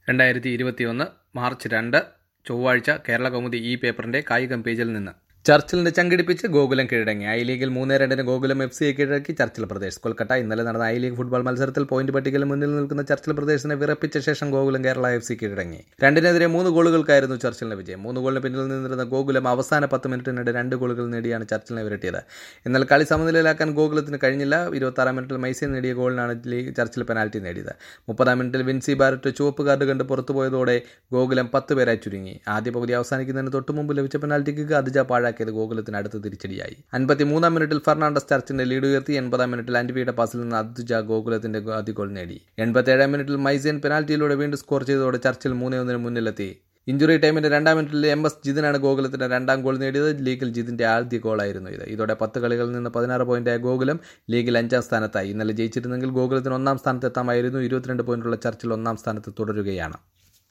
രണ്ടായിരത്തി ഇരുപത്തിയൊന്ന് മാർച്ച് രണ്ട് ചൊവ്വാഴ്ച കേരള കൗമുദി ഈ പേപ്പറിന്റെ കായികം പേജിൽ നിന്ന് ചർച്ചിലിന്റെ ചങ്കിടിപ്പിച്ച് ഗോകുലം കീഴടങ്ങി ഐ ലീഗിൽ മൂന്ന് രണ്ടിന് ഗോകുലം എഫ് സിയെ കീഴടക്കി ചർച്ചിൽ പ്രദേശ് കൊൽക്കത്ത ഇന്നലെ നടന്ന ഐ ലീഗ് ഫുട്ബോൾ മത്സരത്തിൽ പോയിന്റ് പട്ടികയിൽ മുന്നിൽ നിൽക്കുന്ന ചർച്ചിൽ പ്രദേശിനെ വിറപ്പിച്ച ശേഷം ഗോകുലം കേരള എഫ് സി കീഴടങ്ങി രണ്ടിനെതിരെ മൂന്ന് ഗോളുകൾക്കായിരുന്നു ചർച്ചിലിന്റെ വിജയം മൂന്ന് ഗോളിന് പിന്നിൽ നിന്നിരുന്ന ഗോകുലം അവസാന പത്ത് മിനിറ്റിനിടെ രണ്ട് ഗോളുകൾ നേടിയാണ് ചർച്ചിലിനെ വിരട്ടിയത് എന്നാൽ കളി സമനിലയിലാക്കാൻ ഗോകുലത്തിന് കഴിഞ്ഞില്ല ഇരുപത്താറാം മിനിറ്റിൽ മൈസി നേടിയ ഗോളിനാണ് ലീഗ് ചർച്ചിൽ പെനാൽറ്റി നേടിയത് മുപ്പതാം മിനിറ്റിൽ വിൻസി ബാരറ്റ് ചുവപ്പ് കാർഡ് കണ്ട് പുറത്തുപോയതോടെ ഗോകുലം പത്ത് പേരായി ചുരുങ്ങി ആദ്യ പകുതി അവസാനിക്കുന്നതിന് തൊട്ടു മുമ്പ് ലഭിച്ച പെനാൽറ്റിക്ക് അതിജ പാഴാക്കിയത് ഗോകുലത്തിന് അടുത്ത തിരിച്ചടിയായി അൻപത്തിമൂന്നാം മിനിറ്റിൽ ഫെർണാണ്ടസ് ചർച്ചിന്റെ ലീഡ് ഉയർത്തി എൺപതാം മിനിറ്റിൽ ആന്റിവിയുടെ പാസിൽ നിന്ന് അതിജ ഗോകുലത്തിന്റെ ആദ്യ ഗോൾ നേടി എൺപത്തേഴാം മിനിറ്റിൽ മൈസേൻ പെനാൽറ്റിയിലൂടെ വീണ്ടും സ്കോർ ചെയ്തതോടെ ചർച്ചിൽ മൂന്നേ ഒന്നിന് മുന്നിലെത്തി ഇഞ്ചുറി ടൈമിന്റെ രണ്ടാം മിനിറ്റിൽ എം എസ് ജിതിനാണ് ഗോകുലത്തിന്റെ രണ്ടാം ഗോൾ നേടിയത് ലീഗിൽ ജിതിന്റെ ആദ്യ ഗോളായിരുന്നു ഇത് ഇതോടെ പത്ത് കളികളിൽ നിന്ന് പതിനാറ് പോയിന്റായ ഗോകുലം ലീഗിൽ അഞ്ചാം സ്ഥാനത്തായി ഇന്നലെ ജയിച്ചിരുന്നെങ്കിൽ ഗോകുലത്തിന് ഒന്നാം സ്ഥാനത്ത് എത്താമായിരുന്നു ഇരുപത്തിരണ്ട് പോയിന്റുള്ള ചർച്ചിൽ ഒന്നാം സ്ഥാനത്ത് തുടരുകയാണ്